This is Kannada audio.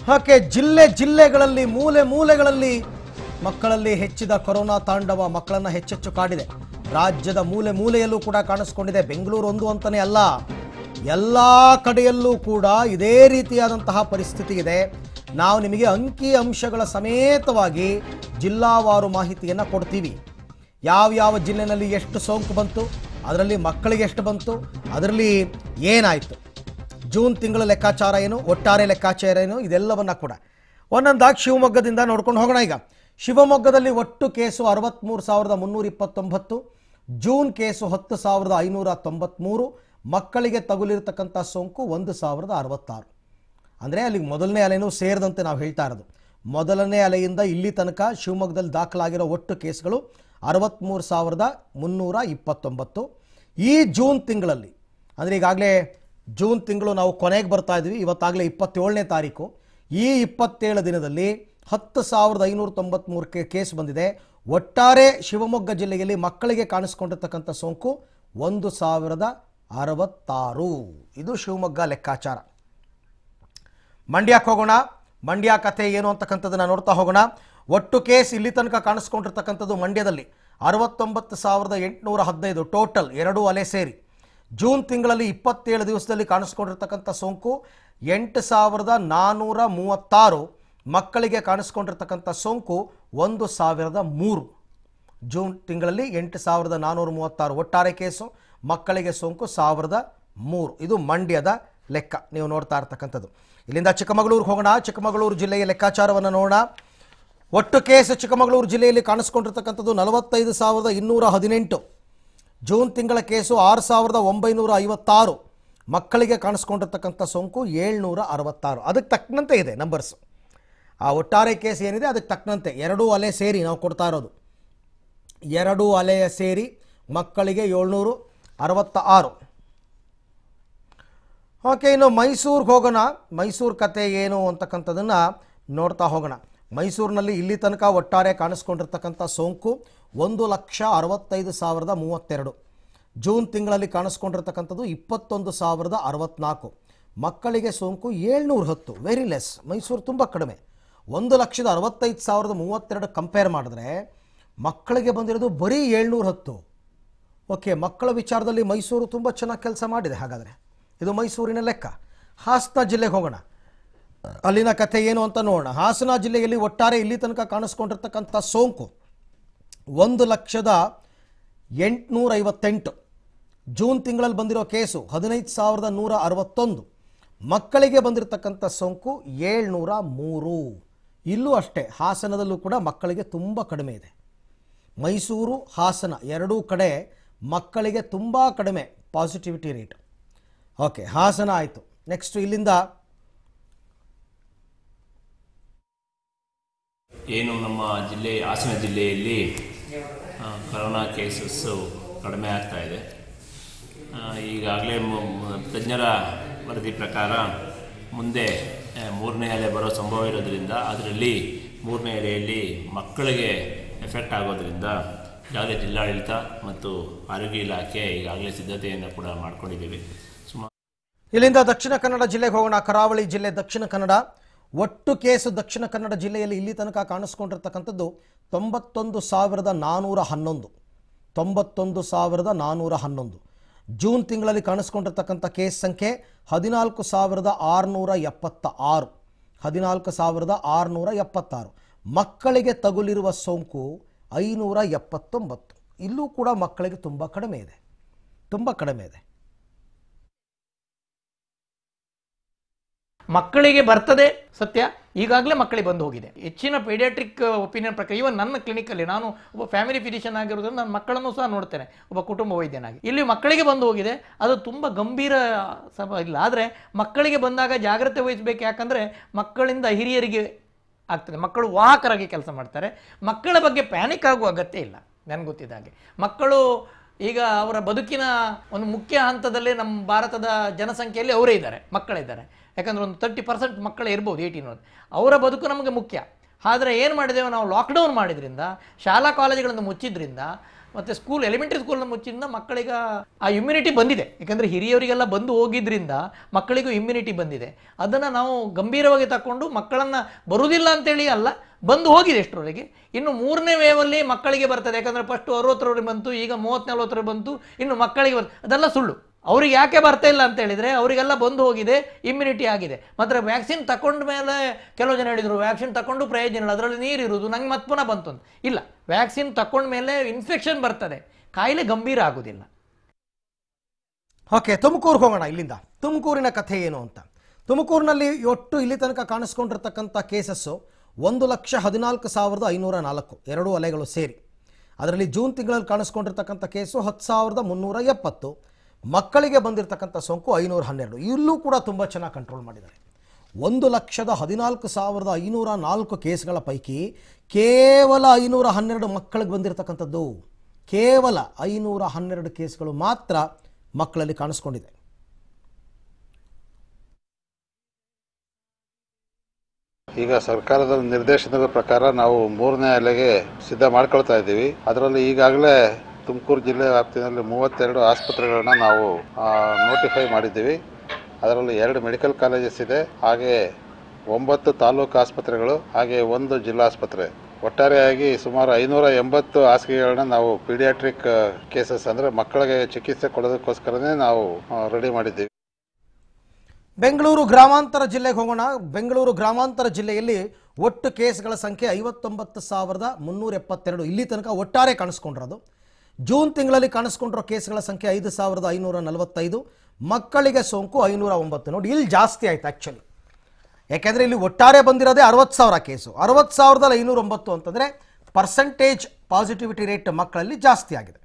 ಹಾಗೆ ಜಿಲ್ಲೆ ಜಿಲ್ಲೆಗಳಲ್ಲಿ ಮೂಲೆ ಮೂಲೆಗಳಲ್ಲಿ ಮಕ್ಕಳಲ್ಲಿ ಹೆಚ್ಚಿದ ಕೊರೋನಾ ತಾಂಡವ ಮಕ್ಕಳನ್ನ ಹೆಚ್ಚೆಚ್ಚು ಕಾಡಿದೆ ರಾಜ್ಯದ ಮೂಲೆ ಮೂಲೆಯಲ್ಲೂ ಕೂಡ ಕಾಣಿಸ್ಕೊಂಡಿದೆ ಬೆಂಗಳೂರು ಒಂದು ಅಂತಾನೆ ಅಲ್ಲ ಎಲ್ಲ ಕಡೆಯಲ್ಲೂ ಕೂಡ ಇದೇ ರೀತಿಯಾದಂತಹ ಪರಿಸ್ಥಿತಿ ಇದೆ ನಾವು ನಿಮಗೆ ಅಂಕಿ ಅಂಶಗಳ ಸಮೇತವಾಗಿ ಜಿಲ್ಲಾವಾರು ಮಾಹಿತಿಯನ್ನು ಕೊಡ್ತೀವಿ ಯಾವ ಯಾವ ಜಿಲ್ಲೆನಲ್ಲಿ ಎಷ್ಟು ಸೋಂಕು ಬಂತು ಅದರಲ್ಲಿ ಮಕ್ಕಳಿಗೆ ಎಷ್ಟು ಬಂತು ಅದರಲ್ಲಿ ಏನಾಯಿತು ಜೂನ್ ತಿಂಗಳ ಲೆಕ್ಕಾಚಾರ ಏನು ಒಟ್ಟಾರೆ ಲೆಕ್ಕಾಚಾರ ಏನು ಇದೆಲ್ಲವನ್ನ ಕೂಡ ಒಂದೊಂದಾಗಿ ಶಿವಮೊಗ್ಗದಿಂದ ನೋಡ್ಕೊಂಡು ಹೋಗೋಣ ಈಗ ಶಿವಮೊಗ್ಗದಲ್ಲಿ ಒಟ್ಟು ಕೇಸು ಅರವತ್ತ್ಮೂರು ಸಾವಿರದ ಮುನ್ನೂರ ಇಪ್ಪತ್ತೊಂಬತ್ತು ಜೂನ್ ಕೇಸು ಹತ್ತು ಸಾವಿರದ ಐನೂರ ತೊಂಬತ್ತ್ಮೂರು ಮಕ್ಕಳಿಗೆ ತಗುಲಿರ್ತಕ್ಕಂಥ ಸೋಂಕು ಒಂದು ಸಾವಿರದ ಅರವತ್ತಾರು ಅಂದರೆ ಅಲ್ಲಿಗೆ ಮೊದಲನೇ ಅಲೆನೂ ಸೇರಿದಂತೆ ನಾವು ಹೇಳ್ತಾ ಇರೋದು ಮೊದಲನೇ ಅಲೆಯಿಂದ ಇಲ್ಲಿ ತನಕ ಶಿವಮೊಗ್ಗದಲ್ಲಿ ದಾಖಲಾಗಿರೋ ಒಟ್ಟು ಕೇಸ್ಗಳು ಅರವತ್ತ್ಮೂರು ಸಾವಿರದ ಮುನ್ನೂರ ಇಪ್ಪತ್ತೊಂಬತ್ತು ಈ ಜೂನ್ ತಿಂಗಳಲ್ಲಿ ಅಂದರೆ ಈಗಾಗಲೇ ಜೂನ್ ತಿಂಗಳು ನಾವು ಕೊನೆಗೆ ಬರ್ತಾ ಇದ್ವಿ ಇವತ್ತಾಗಲೇ ಇಪ್ಪತ್ತೇಳನೇ ತಾರೀಕು ಈ ಇಪ್ಪತ್ತೇಳು ದಿನದಲ್ಲಿ ಹತ್ತು ಸಾವಿರದ ಐನೂರ ತೊಂಬತ್ತ್ಮೂರು ಕೇ ಕೇಸ್ ಬಂದಿದೆ ಒಟ್ಟಾರೆ ಶಿವಮೊಗ್ಗ ಜಿಲ್ಲೆಯಲ್ಲಿ ಮಕ್ಕಳಿಗೆ ಕಾಣಿಸ್ಕೊಂಡಿರ್ತಕ್ಕಂಥ ಸೋಂಕು ಒಂದು ಸಾವಿರದ ಅರವತ್ತಾರು ಇದು ಶಿವಮೊಗ್ಗ ಲೆಕ್ಕಾಚಾರ ಮಂಡ್ಯಕ್ಕೆ ಹೋಗೋಣ ಮಂಡ್ಯ ಕಥೆ ಏನು ಅಂತಕ್ಕಂಥದ್ದನ್ನು ನೋಡ್ತಾ ಹೋಗೋಣ ಒಟ್ಟು ಕೇಸ್ ಇಲ್ಲಿ ತನಕ ಕಾಣಿಸ್ಕೊಂಡಿರ್ತಕ್ಕಂಥದ್ದು ಮಂಡ್ಯದಲ್ಲಿ ಅರವತ್ತೊಂಬತ್ತು ಸಾವಿರದ ಎಂಟುನೂರ ಹದಿನೈದು ಟೋಟಲ್ ಎರಡು ಅಲೆ ಸೇರಿ ಜೂನ್ ತಿಂಗಳಲ್ಲಿ ಇಪ್ಪತ್ತೇಳು ದಿವಸದಲ್ಲಿ ಕಾಣಿಸ್ಕೊಂಡಿರ್ತಕ್ಕಂಥ ಸೋಂಕು ಎಂಟು ಸಾವಿರದ ನಾನ್ನೂರ ಮೂವತ್ತಾರು ಮಕ್ಕಳಿಗೆ ಕಾಣಿಸ್ಕೊಂಡಿರ್ತಕ್ಕಂಥ ಸೋಂಕು ಒಂದು ಸಾವಿರದ ಮೂರು ಜೂನ್ ತಿಂಗಳಲ್ಲಿ ಎಂಟು ಸಾವಿರದ ನಾನ್ನೂರ ಮೂವತ್ತಾರು ಒಟ್ಟಾರೆ ಕೇಸು ಮಕ್ಕಳಿಗೆ ಸೋಂಕು ಸಾವಿರದ ಮೂರು ಇದು ಮಂಡ್ಯದ ಲೆಕ್ಕ ನೀವು ನೋಡ್ತಾ ಇರ್ತಕ್ಕಂಥದ್ದು ಇಲ್ಲಿಂದ ಚಿಕ್ಕಮಗಳೂರಿಗೆ ಹೋಗೋಣ ಚಿಕ್ಕಮಗಳೂರು ಜಿಲ್ಲೆಯ ಲೆಕ್ಕಾಚಾರವನ್ನು ನೋಡೋಣ ಒಟ್ಟು ಕೇಸ್ ಚಿಕ್ಕಮಗಳೂರು ಜಿಲ್ಲೆಯಲ್ಲಿ ಕಾಣಿಸ್ಕೊಂಡಿರ್ತಕ್ಕಂಥದ್ದು ನಲವತ್ತೈದು ಸಾವಿರದ ಇನ್ನೂರ ಹದಿನೆಂಟು ಜೂನ್ ತಿಂಗಳ ಕೇಸು ಆರು ಸಾವಿರದ ಒಂಬೈನೂರ ಐವತ್ತಾರು ಮಕ್ಕಳಿಗೆ ಕಾಣಿಸ್ಕೊಂಡಿರ್ತಕ್ಕಂಥ ಸೋಂಕು ಏಳ್ನೂರ ಅರವತ್ತಾರು ಅದಕ್ಕೆ ತಕ್ಕಂತೆ ಇದೆ ನಂಬರ್ಸ್ ಆ ಒಟ್ಟಾರೆ ಕೇಸ್ ಏನಿದೆ ಅದಕ್ಕೆ ತಕ್ಕಂತೆ ಎರಡೂ ಅಲೆ ಸೇರಿ ನಾವು ಕೊಡ್ತಾ ಇರೋದು ಎರಡು ಅಲೆಯ ಸೇರಿ ಮಕ್ಕಳಿಗೆ ಏಳ್ನೂರು ಅರವತ್ತ ಆರು ಓಕೆ ಇನ್ನು ಮೈಸೂರಿಗೆ ಹೋಗೋಣ ಮೈಸೂರು ಕತೆ ಏನು ಅಂತಕ್ಕಂಥದ್ದನ್ನು ನೋಡ್ತಾ ಹೋಗೋಣ ಮೈಸೂರಿನಲ್ಲಿ ಇಲ್ಲಿ ತನಕ ಒಟ್ಟಾರೆ ಕಾಣಿಸ್ಕೊಂಡಿರ್ತಕ್ಕಂಥ ಸೋಂಕು ಒಂದು ಲಕ್ಷ ಅರವತ್ತೈದು ಸಾವಿರದ ಮೂವತ್ತೆರಡು ಜೂನ್ ತಿಂಗಳಲ್ಲಿ ಕಾಣಿಸ್ಕೊಂಡಿರ್ತಕ್ಕಂಥದ್ದು ಇಪ್ಪತ್ತೊಂದು ಸಾವಿರದ ಅರವತ್ನಾಲ್ಕು ಮಕ್ಕಳಿಗೆ ಸೋಂಕು ಏಳ್ನೂರ ಹತ್ತು ವೆರಿ ಲೆಸ್ ಮೈಸೂರು ತುಂಬ ಕಡಿಮೆ ಒಂದು ಲಕ್ಷದ ಅರವತ್ತೈದು ಸಾವಿರದ ಮೂವತ್ತೆರಡು ಕಂಪೇರ್ ಮಾಡಿದ್ರೆ ಮಕ್ಕಳಿಗೆ ಬಂದಿರೋದು ಬರೀ ಏಳ್ನೂರ ಹತ್ತು ಓಕೆ ಮಕ್ಕಳ ವಿಚಾರದಲ್ಲಿ ಮೈಸೂರು ತುಂಬ ಚೆನ್ನಾಗಿ ಕೆಲಸ ಮಾಡಿದೆ ಹಾಗಾದರೆ ಇದು ಮೈಸೂರಿನ ಲೆಕ್ಕ ಹಾಸನ ಜಿಲ್ಲೆಗೆ ಹೋಗೋಣ ಅಲ್ಲಿನ ಕಥೆ ಏನು ಅಂತ ನೋಡೋಣ ಹಾಸನ ಜಿಲ್ಲೆಯಲ್ಲಿ ಒಟ್ಟಾರೆ ಇಲ್ಲಿ ತನಕ ಕಾಣಿಸ್ಕೊಂಡಿರ್ತಕ್ಕಂಥ ಸೋಂಕು ಒಂದು ಲಕ್ಷದ ಎಂಟುನೂರ ಐವತ್ತೆಂಟು ಜೂನ್ ತಿಂಗಳಲ್ಲಿ ಬಂದಿರೋ ಕೇಸು ಹದಿನೈದು ಸಾವಿರದ ನೂರ ಅರವತ್ತೊಂದು ಮಕ್ಕಳಿಗೆ ಬಂದಿರತಕ್ಕಂಥ ಸೋಂಕು ಏಳ್ನೂರ ಮೂರು ಇಲ್ಲೂ ಅಷ್ಟೇ ಹಾಸನದಲ್ಲೂ ಕೂಡ ಮಕ್ಕಳಿಗೆ ತುಂಬ ಕಡಿಮೆ ಇದೆ ಮೈಸೂರು ಹಾಸನ ಎರಡೂ ಕಡೆ ಮಕ್ಕಳಿಗೆ ತುಂಬ ಕಡಿಮೆ ಪಾಸಿಟಿವಿಟಿ ರೇಟ್ ಓಕೆ ಹಾಸನ ಆಯಿತು ನೆಕ್ಸ್ಟ್ ಇಲ್ಲಿಂದ ಏನು ನಮ್ಮ ಜಿಲ್ಲೆ ಹಾಸನ ಜಿಲ್ಲೆಯಲ್ಲಿ ಆ, ಕರೋನಾ ಕೇಸಸ್ಸು ಕಡಿಮೆ ಆಗ್ತಾ ಇದೆ ಆ, ಈಗಾಗಲೇ ಮು- ಮು- ತಜ್ಞರ ವರದಿ ಪ್ರಕಾರ ಮುಂದೆ ಆ, ಮೂರನೇ ಅಲೆ ಬರೋ ಸಂಭವ ಇರೋದ್ರಿಂದ ಅದರಲ್ಲಿ ಮೂರನೇ ಅಲೆಯಲ್ಲಿ ಮಕ್ಕಳಿಗೆ ಎಫೆಕ್ಟ್ ಆಗೋದ್ರಿಂದ ಈಗಾಗಲೇ ಜಿಲ್ಲಾಡಳಿತ ಮತ್ತು ಆರೋಗ್ಯ ಇಲಾಖೆ ಈಗಾಗಲೇ ಸಿದ್ಧತೆಯನ್ನು ಕೂಡ ಮಾಡ್ಕೊಂಡಿದ್ದೀವಿ ಸುಮಾರು ಇಲ್ಲಿಂದ ದಕ್ಷಿಣ ಕನ್ನಡ ಜಿಲ್ಲೆಗೆ ಹೋಗೋಣ ಕರಾವಳಿ ಜಿಲ್ಲೆ ದಕ್ಷಿಣ ಕನ್ನಡ ಒಟ್ಟು ಕೇಸು ದಕ್ಷಿಣ ಕನ್ನಡ ಜಿಲ್ಲೆಯಲ್ಲಿ ಇಲ್ಲಿ ತನಕ ಕಾಣಿಸ್ಕೊಂಡಿರ್ತಕ್ಕಂಥದ್ದು ತೊಂಬತ್ತೊಂದು ಸಾವಿರದ ನಾನ್ನೂರ ಹನ್ನೊಂದು ತೊಂಬತ್ತೊಂದು ಸಾವಿರದ ನಾನ್ನೂರ ಹನ್ನೊಂದು ಜೂನ್ ತಿಂಗಳಲ್ಲಿ ಕಾಣಿಸ್ಕೊಂಡಿರ್ತಕ್ಕಂಥ ಕೇಸ್ ಸಂಖ್ಯೆ ಹದಿನಾಲ್ಕು ಸಾವಿರದ ಆರುನೂರ ಎಪ್ಪತ್ತ ಆರು ಹದಿನಾಲ್ಕು ಸಾವಿರದ ಆರುನೂರ ಎಪ್ಪತ್ತಾರು ಮಕ್ಕಳಿಗೆ ತಗುಲಿರುವ ಸೋಂಕು ಐನೂರ ಎಪ್ಪತ್ತೊಂಬತ್ತು ಇಲ್ಲೂ ಕೂಡ ಮಕ್ಕಳಿಗೆ ತುಂಬ ಕಡಿಮೆ ಇದೆ ತುಂಬ ಕಡಿಮೆ ಇದೆ ಮಕ್ಕಳಿಗೆ ಬರ್ತದೆ ಸತ್ಯ ಈಗಾಗಲೇ ಮಕ್ಕಳಿಗೆ ಬಂದು ಹೋಗಿದೆ ಹೆಚ್ಚಿನ ಪೀಡಿಯಾಟ್ರಿಕ್ ಒಪಿನಿಯನ್ ಪ್ರಕಾರ ಇವನ್ ನನ್ನ ಕ್ಲಿನಿಕಲ್ಲಿ ನಾನು ಒಬ್ಬ ಫ್ಯಾಮಿಲಿ ಫಿಸಿಷಿಯನ್ ಆಗಿರೋದ್ರಿಂದ ನನ್ನ ಮಕ್ಕಳನ್ನು ಸಹ ನೋಡ್ತೇನೆ ಒಬ್ಬ ಕುಟುಂಬ ವೈದ್ಯನಾಗಿ ಇಲ್ಲಿ ಮಕ್ಕಳಿಗೆ ಬಂದು ಹೋಗಿದೆ ಅದು ತುಂಬ ಗಂಭೀರ ಸಭ ಇಲ್ಲ ಆದರೆ ಮಕ್ಕಳಿಗೆ ಬಂದಾಗ ಜಾಗ್ರತೆ ವಹಿಸಬೇಕು ಯಾಕಂದರೆ ಮಕ್ಕಳಿಂದ ಹಿರಿಯರಿಗೆ ಆಗ್ತದೆ ಮಕ್ಕಳು ವಾಹಕರಾಗಿ ಕೆಲಸ ಮಾಡ್ತಾರೆ ಮಕ್ಕಳ ಬಗ್ಗೆ ಪ್ಯಾನಿಕ್ ಆಗುವ ಅಗತ್ಯ ಇಲ್ಲ ನನಗೆ ಗೊತ್ತಿದ್ದ ಹಾಗೆ ಮಕ್ಕಳು ಈಗ ಅವರ ಬದುಕಿನ ಒಂದು ಮುಖ್ಯ ಹಂತದಲ್ಲೇ ನಮ್ಮ ಭಾರತದ ಜನಸಂಖ್ಯೆಯಲ್ಲಿ ಅವರೇ ಇದ್ದಾರೆ ಮಕ್ಕಳಿದ್ದಾರೆ ಯಾಕಂದ್ರೆ ಒಂದು ತರ್ಟಿ ಪರ್ಸೆಂಟ್ ಮಕ್ಕಳೇ ಇರ್ಬೋದು ಏಯ್ಟೀನ್ ಅವರ ಬದುಕು ನಮಗೆ ಮುಖ್ಯ ಆದರೆ ಏನು ಮಾಡಿದೆವು ನಾವು ಲಾಕ್ಡೌನ್ ಮಾಡಿದ್ರಿಂದ ಶಾಲಾ ಕಾಲೇಜುಗಳನ್ನು ಮುಚ್ಚಿದ್ರಿಂದ ಮತ್ತು ಸ್ಕೂಲ್ ಎಲಿಮೆಂಟರಿ ಸ್ಕೂಲ್ನ ಮುಚ್ಚಿಂದ ಮಕ್ಕಳಿಗೆ ಆ ಇಮ್ಯುನಿಟಿ ಬಂದಿದೆ ಯಾಕಂದರೆ ಹಿರಿಯವರಿಗೆಲ್ಲ ಬಂದು ಹೋಗಿದ್ರಿಂದ ಮಕ್ಕಳಿಗೂ ಇಮ್ಯುನಿಟಿ ಬಂದಿದೆ ಅದನ್ನು ನಾವು ಗಂಭೀರವಾಗಿ ತಗೊಂಡು ಮಕ್ಕಳನ್ನು ಬರುವುದಿಲ್ಲ ಅಂತೇಳಿ ಅಲ್ಲ ಬಂದು ಹೋಗಿದೆ ಎಷ್ಟರವರೆಗೆ ಇನ್ನು ಮೂರನೇ ವೇವಲ್ಲಿ ಮಕ್ಕಳಿಗೆ ಬರ್ತದೆ ಯಾಕಂದರೆ ಫಸ್ಟು ಅರವತ್ತರವರೆಗೆ ಬಂತು ಈಗ ಮೂವತ್ತು ನಲ್ವತ್ತರವರೆಗೆ ಬಂತು ಇನ್ನು ಮಕ್ಕಳಿಗೆ ಬರ್ ಅದೆಲ್ಲ ಸುಳ್ಳು ಅವ್ರಿಗೆ ಯಾಕೆ ಬರ್ತಾ ಇಲ್ಲ ಅಂತ ಹೇಳಿದರೆ ಅವರಿಗೆಲ್ಲ ಬಂದು ಹೋಗಿದೆ ಇಮ್ಯುನಿಟಿ ಆಗಿದೆ ಮಾತ್ರ ವ್ಯಾಕ್ಸಿನ್ ತಗೊಂಡ ಮೇಲೆ ಕೆಲವು ಜನ ಹೇಳಿದರು ವ್ಯಾಕ್ಸಿನ್ ತಗೊಂಡು ಪ್ರಯೋಜನ ಇಲ್ಲ ಅದರಲ್ಲಿ ನೀರು ಇರುವುದು ನಂಗೆ ಮತ್ತೆ ಪುನಃ ಬಂತು ಅಂತ ಇಲ್ಲ ವ್ಯಾಕ್ಸಿನ್ ತಗೊಂಡ ಮೇಲೆ ಇನ್ಫೆಕ್ಷನ್ ಬರ್ತದೆ ಕಾಯಿಲೆ ಗಂಭೀರ ಆಗೋದಿಲ್ಲ ಓಕೆ ತುಮಕೂರು ಹೋಗೋಣ ಇಲ್ಲಿಂದ ತುಮಕೂರಿನ ಕಥೆ ಏನು ಅಂತ ತುಮಕೂರಿನಲ್ಲಿ ಒಟ್ಟು ಇಲ್ಲಿ ತನಕ ಕಾಣಿಸ್ಕೊಂಡಿರ್ತಕ್ಕಂಥ ಕೇಸಸ್ಸು ಒಂದು ಲಕ್ಷ ಹದಿನಾಲ್ಕು ಸಾವಿರದ ಐನೂರ ನಾಲ್ಕು ಎರಡು ಅಲೆಗಳು ಸೇರಿ ಅದರಲ್ಲಿ ಜೂನ್ ತಿಂಗಳಲ್ಲಿ ಕಾಣಿಸ್ಕೊಂಡಿರ್ತಕ್ಕಂಥ ಕೇಸು ಹತ್ತು ಸಾವಿರದ ಮುನ್ನೂರ ಎಪ್ಪತ್ತು ಮಕ್ಕಳಿಗೆ ಬಂದಿರತಕ್ಕಂಥ ಸೋಂಕು ಐನೂರ ಹನ್ನೆರಡು ಇಲ್ಲೂ ಕೂಡ ತುಂಬ ಚೆನ್ನಾಗಿ ಕಂಟ್ರೋಲ್ ಮಾಡಿದ್ದಾರೆ ಒಂದು ಲಕ್ಷದ ಹದಿನಾಲ್ಕು ಸಾವಿರದ ಐನೂರ ನಾಲ್ಕು ಕೇಸ್ಗಳ ಪೈಕಿ ಕೇವಲ ಐನೂರ ಹನ್ನೆರಡು ಮಕ್ಕಳಿಗೆ ಬಂದಿರತಕ್ಕಂಥದ್ದು ಕೇವಲ ಐನೂರ ಹನ್ನೆರಡು ಕೇಸ್ಗಳು ಮಾತ್ರ ಮಕ್ಕಳಲ್ಲಿ ಕಾಣಿಸ್ಕೊಂಡಿದೆ ಈಗ ಸರ್ಕಾರದ ನಿರ್ದೇಶನದ ಪ್ರಕಾರ ನಾವು ಮೂರನೇ ಅಲೆಗೆ ಸಿದ್ಧ ಮಾಡ್ಕೊಳ್ತಾ ಇದ್ದೀವಿ ಅದರಲ್ಲಿ ಈಗಾಗಲೇ ತುಮಕೂರು ಜಿಲ್ಲೆ ವ್ಯಾಪ್ತಿನಲ್ಲಿ ಮೂವತ್ತೆರಡು ಆಸ್ಪತ್ರೆಗಳನ್ನ ನಾವು ನೋಟಿಫೈ ಮಾಡಿದ್ದೀವಿ ಅದರಲ್ಲಿ ಎರಡು ಮೆಡಿಕಲ್ ಕಾಲೇಜಸ್ ಇದೆ ಹಾಗೆ ಒಂಬತ್ತು ತಾಲೂಕು ಆಸ್ಪತ್ರೆಗಳು ಹಾಗೆ ಒಂದು ಜಿಲ್ಲಾಸ್ಪತ್ರೆ ಒಟ್ಟಾರೆಯಾಗಿ ಸುಮಾರು ಐನೂರ ಎಂಬತ್ತು ಹಾಸಿಗೆಗಳನ್ನ ನಾವು ಪೀಡಿಯಾಟ್ರಿಕ್ ಕೇಸಸ್ ಅಂದರೆ ಮಕ್ಕಳಿಗೆ ಚಿಕಿತ್ಸೆ ಕೊಡೋದಕ್ಕೋಸ್ಕರನೇ ನಾವು ರೆಡಿ ಮಾಡಿದ್ದೀವಿ ಬೆಂಗಳೂರು ಗ್ರಾಮಾಂತರ ಜಿಲ್ಲೆಗೆ ಹೋಗೋಣ ಬೆಂಗಳೂರು ಗ್ರಾಮಾಂತರ ಜಿಲ್ಲೆಯಲ್ಲಿ ಒಟ್ಟು ಕೇಸ್ಗಳ ಸಂಖ್ಯೆ ಐವತ್ತೊಂಬತ್ತು ಸಾವಿರದ ಮುನ್ನೂರ ಎಪ್ಪತ್ತೆರಡು ಇಲ್ಲಿ ತನಕ ಒಟ್ಟಾರೆ ಕಾಣಿಸ್ಕೊಂಡಿರೋದು ಜೂನ್ ತಿಂಗಳಲ್ಲಿ ಕಾಣಿಸ್ಕೊಂಡಿರೋ ಕೇಸ್ಗಳ ಸಂಖ್ಯೆ ಐದು ಸಾವಿರದ ಐನೂರ ನಲವತ್ತೈದು ಮಕ್ಕಳಿಗೆ ಸೋಂಕು ಐನೂರ ಒಂಬತ್ತು ನೋಡಿ ಇಲ್ಲಿ ಜಾಸ್ತಿ ಆಯ್ತು ಆ್ಯಕ್ಚುಲಿ ಯಾಕೆಂದರೆ ಇಲ್ಲಿ ಒಟ್ಟಾರೆ ಬಂದಿರೋದೇ ಅರವತ್ತು ಸಾವಿರ ಕೇಸು ಅರವತ್ತು ಸಾವಿರದಲ್ಲಿ ಐನೂರ ಒಂಬತ್ತು ಅಂತಂದರೆ ಪರ್ಸೆಂಟೇಜ್ ಪಾಸಿಟಿವಿಟಿ ರೇಟ್ ಮಕ್ಕಳಲ್ಲಿ ಜಾಸ್ತಿ ಆಗಿದೆ